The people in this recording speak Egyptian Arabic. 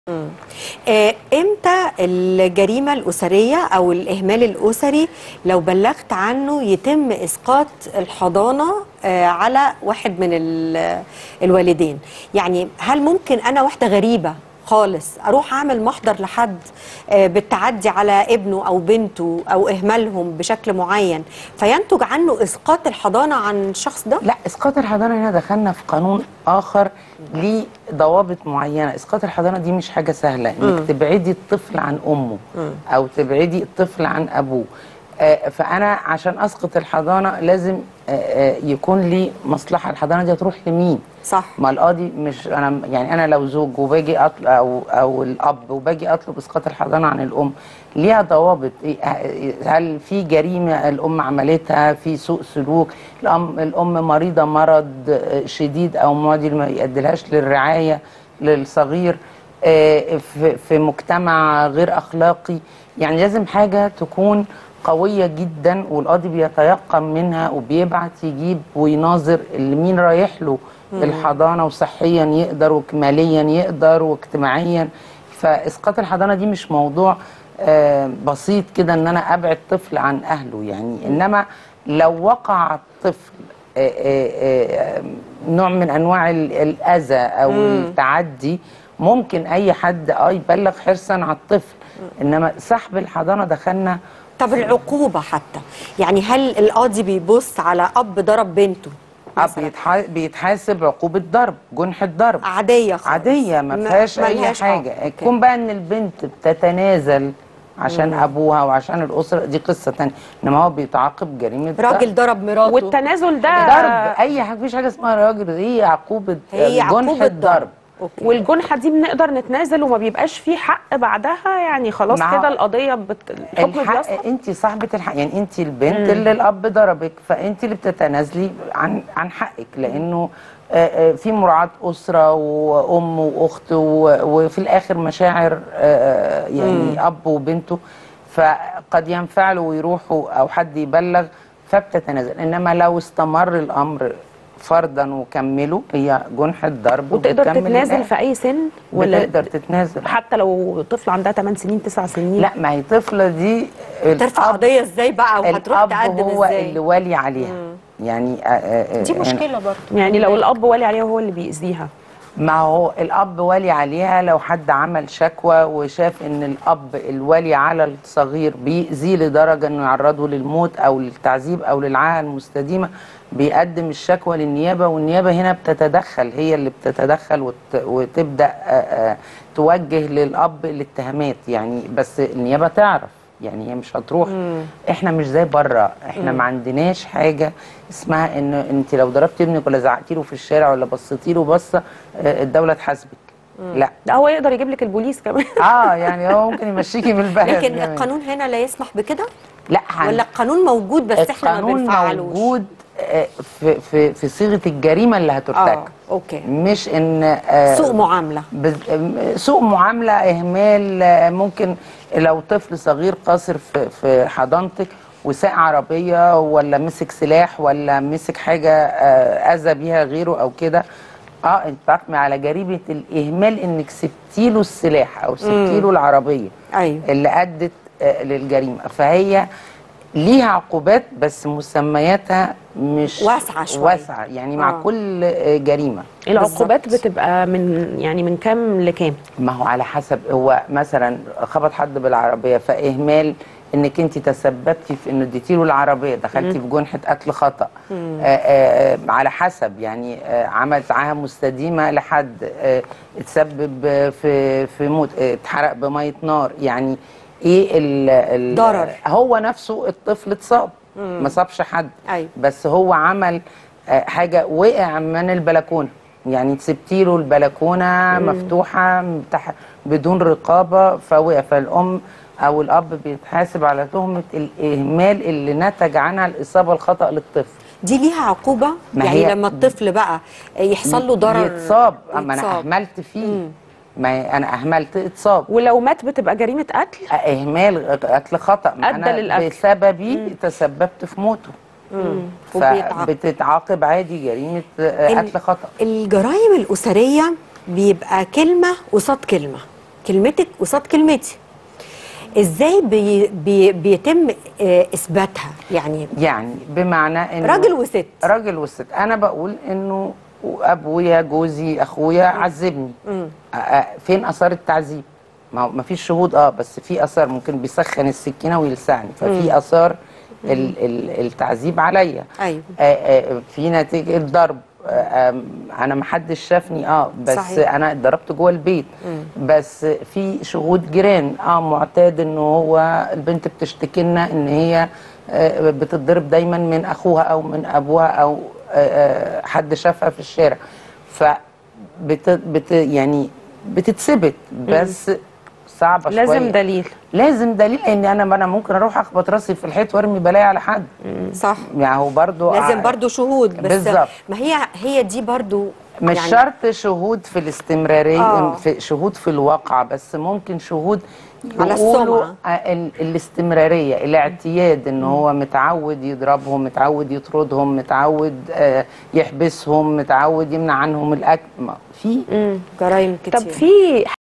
آه، امتى الجريمه الاسريه او الاهمال الاسري لو بلغت عنه يتم اسقاط الحضانه آه، على واحد من ال- الوالدين يعني هل ممكن انا واحده غريبه خالص اروح اعمل محضر لحد آه، بالتعدي على ابنه او بنته او اهمالهم بشكل معين فينتج عنه اسقاط الحضانه عن الشخص ده لا اسقاط الحضانه هنا دخلنا في قانون اخر ليه ضوابط معينه اسقاط الحضانه دي مش حاجه سهله انك تبعدي الطفل عن امه او تبعدي الطفل عن ابوه آه، فانا عشان اسقط الحضانه لازم آه، آه، يكون لي مصلحه الحضانه دي هتروح لمين صح ما القاضي مش انا يعني انا لو زوج وباجي اطلب او او الاب وباجي اطلب اسقاط الحضانه عن الام ليها ضوابط إيه- هل في جريمه الام عملتها في سوء سلوك الام الام مريضه مرض شديد او معدي ما يؤديلهاش للرعايه للصغير آه، في في مجتمع غير اخلاقي يعني لازم حاجه تكون قوية جدا والقاضي بيتيقن منها وبيبعت يجيب ويناظر اللي مين رايح له الحضانة وصحيا يقدر وماليا يقدر واجتماعيا فإسقاط الحضانة دي مش موضوع آه، بسيط كده ان انا ابعد طفل عن اهله يعني انما لو وقع الطفل آه، آه، آه، نوع من انواع ال- الاذى او التعدي ممكن اي حد اه يبلغ حرصا على الطفل انما سحب الحضانه دخلنا طب العقوبه حتى يعني هل القاضي بيبص على اب ضرب بنته آه، مثلاً؟ بيتح- بيتحاسب عقوبه ضرب جنح الضرب عاديه خالص عاديه ما ما- فيهاش اي ملهاش حاجه عقد. أوكي. يكون بقى ان البنت بتتنازل عشان ابوها وعشان الاسره دي قصه تانية انما هو بيتعاقب جريمه راجل ضرب مراته والتنازل ده ضرب اي حاجه مفيش حاجه اسمها راجل هي عقوبه هي جنح عقوبة الضرب ضرب أوكي. والجنحه دي بنقدر نتنازل وما بيبقاش في حق بعدها يعني خلاص مع- كده القضيه بت... الحكم الحق بيسقط انت صاحبه الحق يعني انت البنت اللي الاب ضربك فانت اللي بتتنازلي عن عن حقك لانه آه، آه، في مراعاه اسره وام واخت و- وفي الاخر مشاعر آه، يعني اب وبنته فقد ينفعلوا ويروحوا او حد يبلغ فبتتنازل انما لو استمر الامر فرضا وكملوا هي جنح الضرب وتقدر وبتكمل تتنازل الآخر. في اي سن ولا ولا تقدر تتنازل حتى لو طفل عندها 8 سنين 9 سنين لا ما هي طفله دي ترفع الأب- قضيه ازاي بقى وهتروح الاب تقدم هو ازاي اللي والي عليها يعني آه، آه، آه، دي يعني مشكله برضه يعني لو الاب والي عليها وهو اللي بيأذيها ما هو الاب والي عليها لو حد عمل شكوى وشاف ان الاب الوالي على الصغير بيأذيه لدرجه انه يعرضه للموت او للتعذيب او للعاهه المستديمه بيقدم الشكوى للنيابه والنيابه هنا بتتدخل هي اللي بتتدخل وت... وتبدا آه، آه، توجه للاب الاتهامات يعني بس النيابه تعرف يعني هي مش هتروح احنا مش زي بره احنا ما عندناش حاجه اسمها ان انت لو ضربت ابنك ولا زعقتي له في الشارع ولا بصيتي له بصه آه، الدوله تحاسبك لا ده هو يقدر يجيب لك البوليس كمان اه يعني هو ممكن يمشيكي من البلد لكن كمان. القانون هنا لا يسمح بكده لا هن- ولا القانون موجود بس احنا ما القانون بنفعلوش موجود آه، في في في صيغه الجريمه اللي هترتكب اه اوكي مش ان آه، سوء معامله بز- م- سوء معامله اهمال آه، ممكن لو طفل صغير قاصر في في حضانتك وساق عربيه ولا مسك سلاح ولا مسك حاجه آه، اذى بيها غيره او كده اه انت بتحكمي على جريمه الاهمال انك سبتي له السلاح او سبتي له العربيه ايوه اللي ادت آه، للجريمه فهي ليها عقوبات بس مسمياتها مش واسعة شوية. واسعه يعني مع آه. كل آه، جريمه العقوبات بالظبط. بتبقى من يعني من كام لكام ما هو على حسب هو مثلا خبط حد بالعربيه فاهمال انك انت تسببتي في انه اديتي له العربيه دخلتي في جنحه قتل خطا آه آه على حسب يعني آه عملت عاهه مستديمه لحد آه اتسبب آه، في في موت آه، اتحرق بميه نار يعني ايه ال ال ضرر. هو نفسه الطفل اتصاب ما صابش حد أيوة. بس هو عمل آه، حاجه وقع من البلكونه يعني سبتي له البلكونه مفتوحه مفتح بدون رقابه فوقع فالام او الاب بيتحاسب على تهمه الاهمال اللي نتج عنها الاصابه الخطا للطفل دي ليها عقوبه ما يعني هي- لما الطفل بقى يحصل له ضرر يتصاب اما انا يتصاب. اهملت فيه ما انا اهملت اتصاب ولو مات بتبقى جريمه قتل اهمال قتل خطا ما أدى انا للقتل. بسببي تسببت في موته وبيتعاقب. فبتتعاقب عادي جريمه آه، ال- قتل خطا الجرائم الأسرية بيبقى كلمة قصاد كلمة كلمتك قصاد كلمتي ازاي بي بي بيتم آه، اثباتها يعني يعني بمعنى ان راجل وست راجل وست انا بقول انه ابويا جوزي اخويا عذبني أ- أ- فين اثار التعذيب ما هو ما فيش شهود اه بس في اثار ممكن بيسخن السكينه ويلسعني ففي اثار ال ال التعذيب عليا أيوة. آه، آه، في نتيجه ضرب آه، آم، انا ما حدش شافني اه بس صحيح. صحيح. انا اتضربت جوه البيت بس في شهود جيران اه معتاد ان هو البنت بتشتكي لنا ان هي آه، بتتضرب دايما من اخوها او من ابوها او آه، آه، حد شافها في الشارع ف بت بت يعني بتتثبت بس صعبه شويه لازم دليل لازم دليل ان انا انا ممكن اروح اخبط راسي في الحيط وارمي بلايا على حد صح يعني هو برضو لازم برضو شهود بس بالظبط. ما هي هي دي برضو مش يعني شرط شهود في الاستمرارية آه. في شهود في الواقع بس ممكن شهود على يقولوا السمعة. آه، ال- الاستمرارية الاعتياد ان هو متعود يضربهم متعود يطردهم متعود آه، يحبسهم متعود يمنع عنهم الاكل ما- في جرايم كتير طب في